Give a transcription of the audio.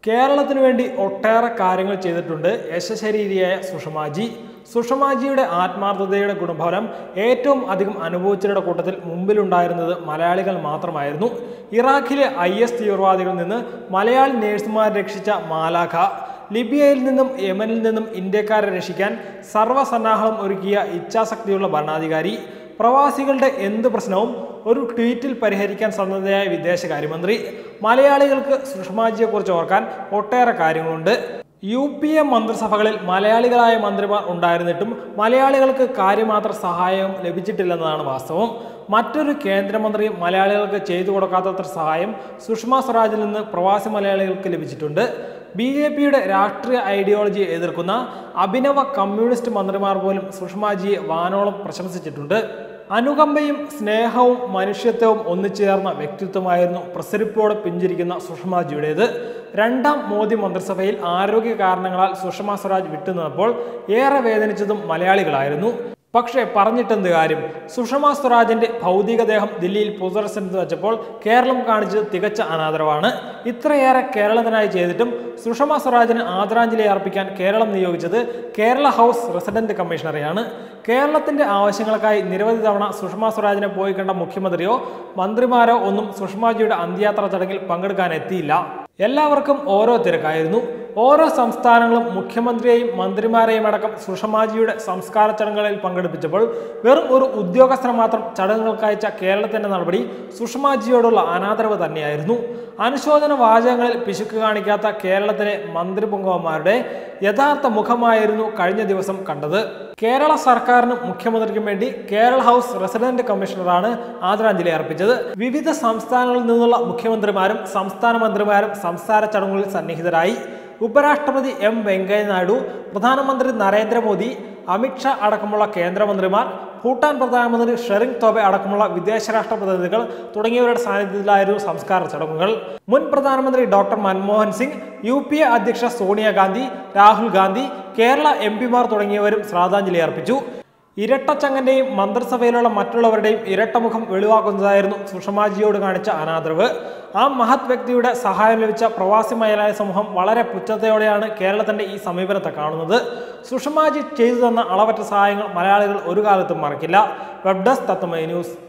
കേരളത്തിന് വേണ്ടി ഒട്ടേറെ കാര്യങ്ങൾ ചെയ്തിട്ടുണ്ട് യശശരീരിയായ സുഷമാജി സുഷമാജിയുടെ ആത്മാർത്ഥതയുടെ ഗുണഫലം ഏറ്റവും അധികം അനുഭവിച്ചവരുടെ കൂട്ടത്തിൽ മുമ്പിലുണ്ടായിരുന്നത് മലയാളികൾ മാത്രമായിരുന്നു ഇറാഖിലെ ഐ എസ് തീവ്രവാദികളിൽ നിന്ന് മലയാളി നേഴ്സുമാരെ രക്ഷിച്ച മാലാഖ ലിബിയയിൽ നിന്നും യമനിൽ നിന്നും ഇന്ത്യക്കാരെ രക്ഷിക്കാൻ സർവ്വസന്നാഹം ഒരുക്കിയ ഇച്ഛാശക്തിയുള്ള ഭരണാധികാരി പ്രവാസികളുടെ എന്ത് പ്രശ്നവും ഒരു ട്വീറ്റിൽ പരിഹരിക്കാൻ സന്നദ്ധയായ വിദേശകാര്യമന്ത്രി മലയാളികൾക്ക് സുഷമാജിയെക്കുറിച്ച് ഓർക്കാൻ ഒട്ടേറെ കാര്യങ്ങളുണ്ട് യു പി എ മന്ത്രിസഭകളിൽ മലയാളികളായ മന്ത്രിമാർ ഉണ്ടായിരുന്നിട്ടും മലയാളികൾക്ക് കാര്യമാത്ര സഹായവും ലഭിച്ചിട്ടില്ലെന്നതാണ് വാസ്തവം മറ്റൊരു കേന്ദ്രമന്ത്രി മലയാളികൾക്ക് ചെയ്തു കൊടുക്കാത്തത്ര സഹായം സുഷമ സ്വരാജിൽ നിന്ന് പ്രവാസി മലയാളികൾക്ക് ലഭിച്ചിട്ടുണ്ട് ബി ജെ പിയുടെ രാഷ്ട്രീയ ഐഡിയോളജിയെ എതിർക്കുന്ന അഭിനവ കമ്മ്യൂണിസ്റ്റ് മന്ത്രിമാർ പോലും സുഷമാജിയെ വാനോളം പ്രശംസിച്ചിട്ടുണ്ട് അനുകമ്പയും സ്നേഹവും മനുഷ്യത്വവും ഒന്നുചേർന്ന വ്യക്തിത്വമായിരുന്നു പ്രസരിപ്പോടെ പിഞ്ചിരിക്കുന്ന സുഷമാജിയുടേത് രണ്ടാം മോദി മന്ത്രിസഭയിൽ ആരോഗ്യ കാരണങ്ങളാൽ സുഷമ സ്വരാജ് വിട്ടുനിന്നപ്പോൾ ഏറെ വേദനിച്ചതും മലയാളികളായിരുന്നു പക്ഷേ പറഞ്ഞിട്ടെന്ത് കാര്യം സുഷമ സ്വരാജിന്റെ ഭൗതികദേഹം ദില്ലിയിൽ പൊതുദർശനത്തിൽ വെച്ചപ്പോൾ കേരളം കാണിച്ചത് തികച്ച അനാദരവാണ് ഇത്രയേറെ കേരളത്തിനായി ചെയ്തിട്ടും സുഷമ സ്വരാജിന് ആദരാഞ്ജലി അർപ്പിക്കാൻ കേരളം നിയോഗിച്ചത് കേരള ഹൗസ് റെസിഡന്റ് കമ്മീഷണറെയാണ് കേരളത്തിന്റെ ആവശ്യങ്ങൾക്കായി നിരവധി തവണ സുഷമ സ്വരാജിനെ പോയി കണ്ട മുഖ്യമന്ത്രിയോ മന്ത്രിമാരോ ഒന്നും സുഷമാജിയുടെ അന്ത്യയാത്ര ചടങ്ങിൽ പങ്കെടുക്കാൻ എത്തിയില്ല എല്ലാവർക്കും ഓരോ തിരക്കായിരുന്നു ഓരോ സംസ്ഥാനങ്ങളും മുഖ്യമന്ത്രിയെയും മന്ത്രിമാരെയും അടക്കം സുഷമാജിയുടെ സംസ്കാര ചടങ്ങുകളിൽ പങ്കെടുപ്പിച്ചപ്പോൾ വെറും ഒരു ഉദ്യോഗസ്ഥനെ മാത്രം ചടങ്ങുകൾക്ക് അയച്ച കേരളത്തിന്റെ നടപടി സുഷമാജിയോടുള്ള അനാദരവ് തന്നെയായിരുന്നു അനുശോചന വാചകങ്ങളിൽ പിശുക്ക് കാണിക്കാത്ത കേരളത്തിലെ മന്ത്രിപുങ്കവന്മാരുടെ യഥാർത്ഥ മുഖമായിരുന്നു കഴിഞ്ഞ ദിവസം കണ്ടത് കേരള സർക്കാരിനും മുഖ്യമന്ത്രിക്കും വേണ്ടി കേരള ഹൗസ് റെസിഡന്റ് കമ്മീഷണറാണ് ആദരാഞ്ജലി അർപ്പിച്ചത് വിവിധ സംസ്ഥാനങ്ങളിൽ നിന്നുള്ള മുഖ്യമന്ത്രിമാരും സംസ്ഥാന മന്ത്രിമാരും സംസ്ഥാന ചടങ്ങുകളിൽ സന്നിഹിതരായി ഉപരാഷ്ട്രപതി എം വെങ്കയ്യ നായിഡു പ്രധാനമന്ത്രി നരേന്ദ്രമോദി അമിത്ഷാ അടക്കമുള്ള കേന്ദ്രമന്ത്രിമാർ ഭൂട്ടാൻ പ്രധാനമന്ത്രി ഷെറിംഗ് തോബെ അടക്കമുള്ള വിദേശരാഷ്ട്ര പ്രതിനിധികൾ തുടങ്ങിയവരുടെ സാന്നിധ്യത്തിലായിരുന്നു സംസ്കാര ചടങ്ങുകൾ മുൻ പ്രധാനമന്ത്രി doctor Manmohan Singh U P A അധ്യക്ഷ സോണിയാഗാന്ധി രാഹുൽ ഗാന്ധി കേരള എം പിമാർ തുടങ്ങിയവരും ശ്രദ്ധാഞ്ജലി അർപ്പിച്ചു ഇരട്ടച്ചങ്ങന്റെയും മന്ത്രിസഭയിലുള്ള മറ്റുള്ളവരുടെയും ഇരട്ടമുഖം വെളിവാക്കുന്നതായിരുന്നു സുഷമാജിയോട് കാണിച്ച അനാദരവ് ആ മഹത് വ്യക്തിയുടെ സഹായം ലഭിച്ച പ്രവാസി മലയാളി സമൂഹം വളരെ പുച്ഛതയോടെയാണ് കേരളത്തിന്റെ ഈ സമീപനത്തെ കാണുന്നത് സുഷമാജി ചെയ്തു തന്ന അളവറ്റ സഹായങ്ങൾ മലയാളികൾ ഒരു കാലത്തും മറക്കില്ല വെബ് ഡെസ്ക് തത്വമൈ ന്യൂസ്